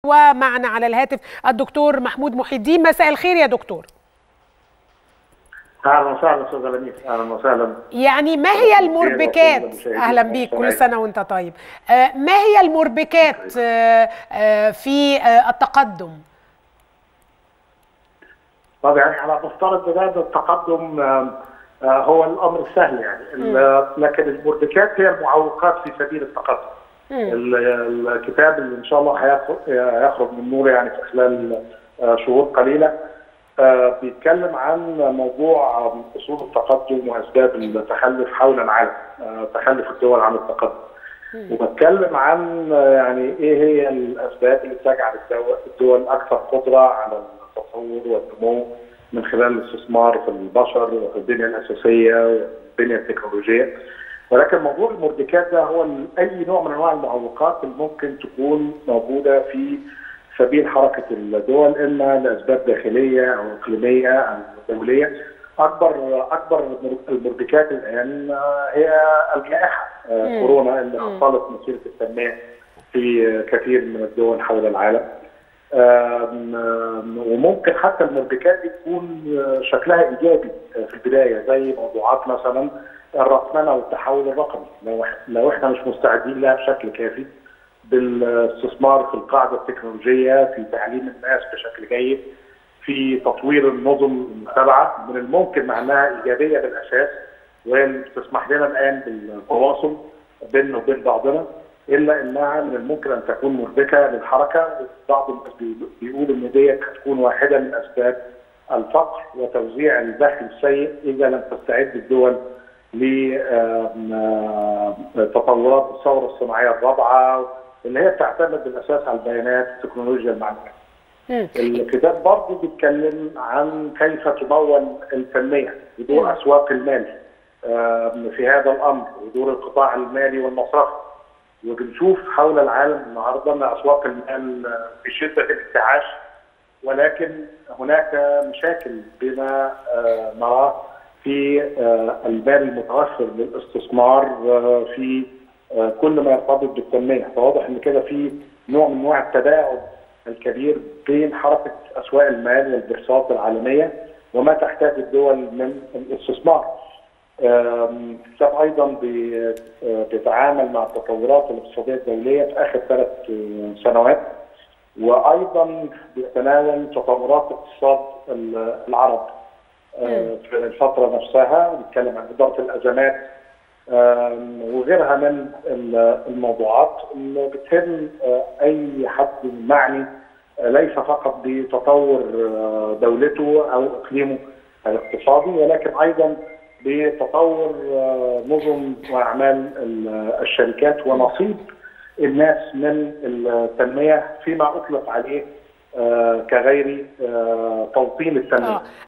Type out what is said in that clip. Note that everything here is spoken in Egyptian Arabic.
ومعنا على الهاتف الدكتور محمود محي الدين مساء الخير يا دكتور اهلا وسهلا استاذ لميس اهلا وسهلا يعني ما هي المربكات اهلا بيك كل سنه وانت طيب آه، ما هي المربكات آه، آه، في آه، التقدم طب يعني احنا بنفترض بدايه التقدم آم، آه، هو الامر السهل يعني ال- لكن المربكات هي المعوقات في سبيل التقدم ال- الكتاب اللي ان شاء الله هيخ- هيخرج من نور يعني في خلال آه، شهور قليله آه، بيتكلم عن موضوع آم، اصول التقدم واسباب التخلف حول العالم آه، تخلف الدول عن التقدم وبتكلم عن آه، يعني ايه هي الاسباب اللي تجعل الدول, الدول اكثر قدره على التطور والنمو من خلال الاستثمار في البشر وفي البنيه الاساسيه والبنيه التكنولوجيه ولكن موضوع المربكات ده هو ال- اي نوع من انواع المعوقات اللي ممكن تكون موجوده في سبيل حركه الدول اما لاسباب داخليه او اقليميه او دوليه اكبر اكبر المربكات الان آه، هي الجائحه آه، مم. كورونا اللي مم. عطلت مسيره التنميه في آه، كثير من الدول حول العالم آم، آم، وممكن حتى المربكات دي تكون آه، شكلها ايجابي آه، في البدايه زي موضوعات مثلا الرقمنه والتحول الرقمي لو إح- لو احنا مش مستعدين لها بشكل كافي بالاستثمار في القاعده التكنولوجيه في تعليم الناس بشكل جيد في تطوير النظم المتبعه من الممكن مع انها ايجابيه بالاساس وهي اللي بتسمح لنا الان بالتواصل بيننا وبين بعضنا الا انها من الممكن ان تكون مربكه للحركه وبعض الناس بيقول- بيقول ان ديت هتكون واحده من اسباب الفقر وتوزيع الدخل السيء اذا لم تستعد الدول لتطورات الثوره الصناعيه الرابعه اللي هي بتعتمد بالاساس على البيانات وتكنولوجيا المعلومات. مم. الكتاب برضه بيتكلم عن كيف تمول التنميه ودور مم. اسواق المال آم، في هذا الامر ودور القطاع المالي والمصرفي وبنشوف حول العالم النهارده ان اسواق المال آه، في شده الانتعاش ولكن هناك مشاكل بما آه، نراه في آه، المال المتوفر للاستثمار آه، في آه، كل ما يرتبط بالتنميه فواضح ان كده في نوع من انواع التباعد الكبير بين حركه اسواق المال والبورصات العالميه وما تحتاج الدول من الاستثمار. آم، الكتاب ايضا بي- آه، بيتعامل مع التطورات الاقتصاديه الدوليه في اخر ثلاث آه، سنوات وايضا بيتناول تطورات اقتصاد ال- العرب آه، في الفتره نفسها بيتكلم عن اداره الازمات آم، وغيرها من ال- الموضوعات اللي بتهم آه، اي حد معني آه، ليس فقط بتطور آه، دولته او اقليمه الاقتصادي ولكن ايضا بتطور آه، نظم واعمال ال- الشركات ونصيب الناس من التنميه فيما اطلق عليه آه، كغير آه، توطين التنميه. اه